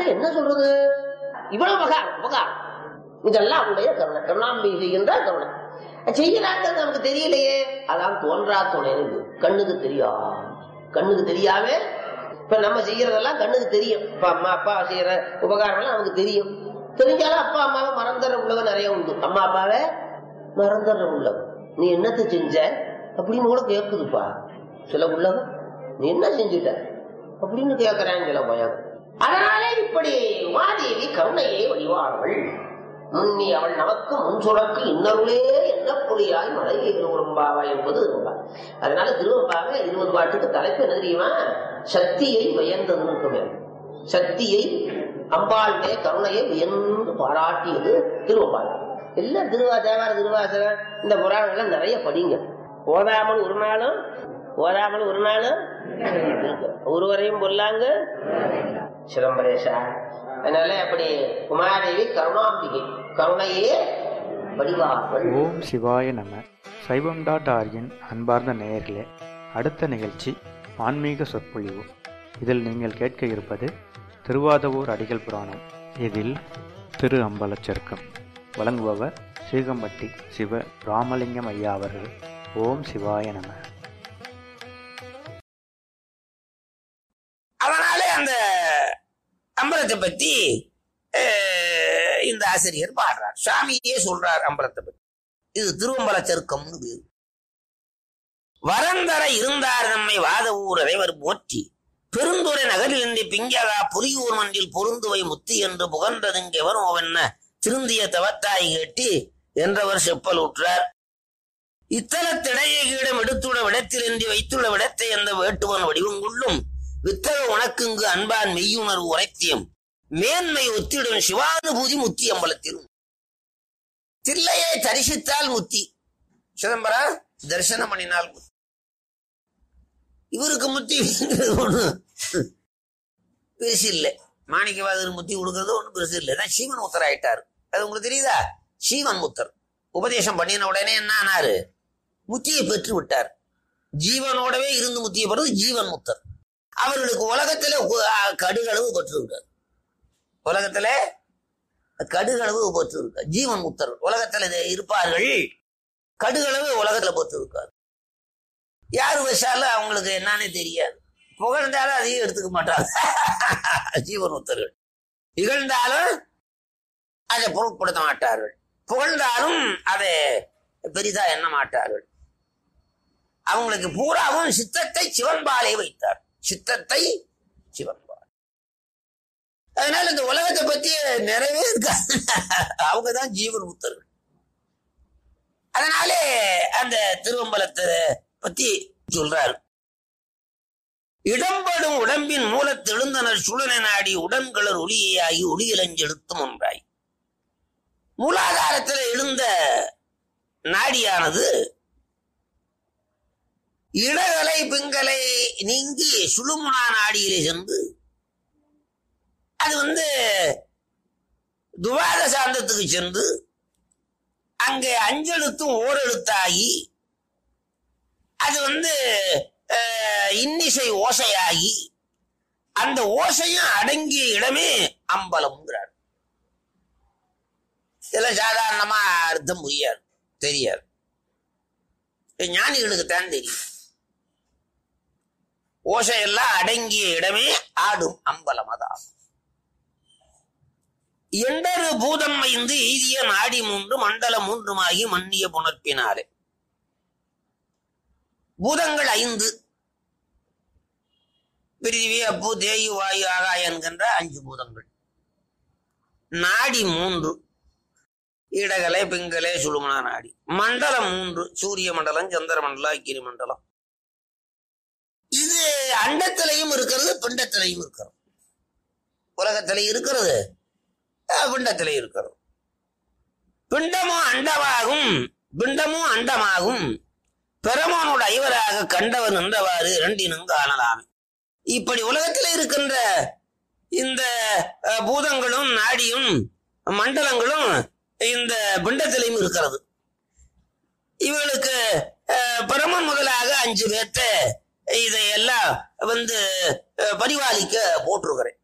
என்ன சொல்றது இவ்வளவு உபகாரம் உபகாரம் இதெல்லாம் அவனுடைய கருணை கருணாம்பி செய்கின்ற கருணை செய்கிறாங்கிறது நமக்கு தெரியலையே அதான் தோன்றா துணை கண்ணுக்கு தெரியும் கண்ணுக்கு தெரியாம இப்ப நம்ம செய்யறதெல்லாம் கண்ணுக்கு தெரியும் இப்ப அம்மா அப்பா செய்யற உபகாரம் எல்லாம் நமக்கு தெரியும் தெரிஞ்சாலும் அப்பா அம்மாவை மறந்துடுற உள்ளவங்க நிறைய உண்டு அம்மா அப்பாவை மறந்துடுற உள்ளவன் நீ என்னத்தை செஞ்ச அப்படின்னு கூட கேக்குதுப்பா சில உள்ளவன் நீ என்ன செஞ்சுட்ட அப்படின்னு கேட்கிறான் சில பயம் அதனாலே இப்படி உமாதேவி கருணையை வழிவார்கள் முன்னி அவள் நமக்கு முன் சுரக்கு இன்னருளே என்ன புலியாய் மழை திருவம்பாவா என்பது திருவம்பா அதனால திருவம்பாவை இருபது பாட்டுக்கு தலைப்பு என்ன தெரியுமா சக்தியை வியந்ததுன்னு இருக்குமே சக்தியை அம்பாளுடைய கருணையை வியந்து பாராட்டியது திருவம்பாவை எல்லாம் திருவா தேவார திருவாசகம் இந்த புராணங்கள்லாம் நிறைய படிங்க ஓதாமல் ஒரு நாளும் ஓதாமல் ஒரு நாளும் இருக்கு. ஒருவரையும் பொல்லாங்க சிதம்பரேஷா அதனால அப்படி உமாதேவி கருணாம்பிகை கருணையே வடிவார்கள் ஓம் சிவாய நம சைவம் டாட் ஆர்கின் அன்பார்ந்த நேயர்களே அடுத்த நிகழ்ச்சி ஆன்மீக சொற்பொழிவு இதில் நீங்கள் கேட்க இருப்பது திருவாதவூர் அடிகள் புராணம் இதில் திரு அம்பலச்சருக்கம் வழங்குபவர் சீகம்பட்டி சிவ ராமலிங்கம் ஐயா அவர்கள் ஓம் சிவாய நம அதனாலே அந்த அம்பலத்தை பத்தி அஹ், இந்த ஆசிரியர் பாடுறார் சுவாமியே சொல்றார் அம்பலத்தை பத்தி இது திருவம்பல சருக்கம்னு பேரு வரந்தர இருந்தார் நம்மை வாத ஊர் இறைவர் போற்றி பெருந்துரை நகரில் இன்றி பிங்ககா புலியூர் மன்றில் பொருந்துவை முத்தி என்று புகன்றதுங்க வரும் திருந்திய தவத்தாய் கேட்டி என்றவர் செப்பல் உற்றார் இத்தலத்திடையே கீடம் எடுத்துள்ள விடத்தில் என்று வைத்துள்ள விடத்தை என்ற வேட்டுவன் வடிவங்குள்ளும் வித்தக உனக்குங்கு அன்பான் மெய்யுணர்வு உரைத்தியம் மேன்மை ஒத்திடும் சிவானுபூதி முத்தி அம்பலத்திலும் தில்லையை தரிசித்தால் முத்தி சிதம்பரா தரிசனம் பண்ணினால் முத்தி இவருக்கு முத்தி ஒண்ணு பெருசு இல்லை மாணிக்கவாதர் முத்தி கொடுக்கறது ஒண்ணும் பெருசு இல்லை தான் சீவன் முத்தர் ஆயிட்டாரு அது உங்களுக்கு தெரியுதா சீவன் முத்தர் உபதேசம் பண்ணின உடனே என்ன ஆனாரு முத்தியை பெற்று விட்டார் ஜீவனோடவே இருந்து முத்திய பிறகு ஜீவன் முத்தர் அவர்களுக்கு உலகத்துல உ- அ, கடுகளவு பெற்றிருக்கார் உலகத்துல கடுகளவு பெற்றிருக்கார் ஜீவன் முத்தர் உலகத்துல இது இருப்பார்கள் கடுகளவு உலகத்துல பெற்றிருக்கார் யார் வச்சாலும் அவங்களுக்கு என்னன்னு தெரியாது புகழ்ந்தாலும் அதையும் எடுத்துக்க மாட்டாங்க ஜீவன் முத்தர்கள் இகழ்ந்தாலும் அதை பொருட்படுத்த மாட்டார்கள் புகழ்ந்தாலும் அதை பெரிதா எண்ண மாட்டார்கள் அவங்களுக்கு பூராவும் சித்தத்தை சிவன்பாலே வைத்தார் சித்தத்தை சிவன்பால் அதனால இந்த உலகத்தை பத்தி நிறையவே இருக்காங்க அவங்கதான் ஜீவன் முத்தர்கள் அதனாலே அந்த திருவம்பலத்தை பத்தி சொல்றாரு இடம்படும் உடம்பின் மூலத்தெழுந்தனர் சுழனை நாடி உடன்களர் ஒளியாகி ஒளியிலஞ்செழுத்தும் ஒன்றாய் மூலாதாரத்தில் எழுந்த நாடியானது இடகலை பிங்கலை நீங்கி சுழுமுனா நாடியிலே சென்று அது வந்து துவாத சாந்தத்துக்கு சென்று அங்கே அஞ்செழுத்தும் ஓரெழுத்தாகி அது வந்து அஹ், இன்னிசை ஓசையாகி அந்த ஓசையும் அடங்கிய இடமே அம்பலம்ங்கிறார் இதெல்லாம் சாதாரணமா அர்த்தம் புரியாது தெரியாது இது ஞானிகளுக்கு தான் தெரியும் ஓசையெல்லாம் அடங்கிய இடமே ஆடும் அம்பலம் அதான் எண்டரு பூதம் ஐந்து எய்திய நாடி மூன்று மண்டலம் மூன்றுமாகி மன்னிய புணர்ப்பினாலே பூதங்கள் ஐந்து பிரிவி அப்பு தேயு வாயு ஆகாய என்கின்ற அஞ்சு பூதங்கள் நாடி மூன்று இடகலை பிங்கலை சுழுமனா நாடி மண்டலம் மூன்று சூரிய மண்டலம் சந்திர மண்டலம் அக்கிரி மண்டலம் இது அண்டத்திலையும் இருக்கிறது பிண்டத்திலையும் இருக்கிறது உலகத்திலே இருக்கிறது அஹ், பிண்டத்திலே இருக்கிறது பிண்டமும் அண்டமாகும் பிண்டமும் அண்டமாகும் பெருமானோட ஐவராக கண்டவர் நின்றவாறு இரண்டினும் காணலாமே இப்படி உலகத்தில் இருக்கின்ற இந்த அஹ், பூதங்களும் நாடியும் மண்டலங்களும் இந்த பிண்டத்திலையும் இருக்கிறது இவளுக்கு அஹ், பிரமன் முதலாக அஞ்சு பேர்த்த இதையெல்லாம் வந்து அஹ், பரிபாலிக்க போட்டிருக்கிறேன்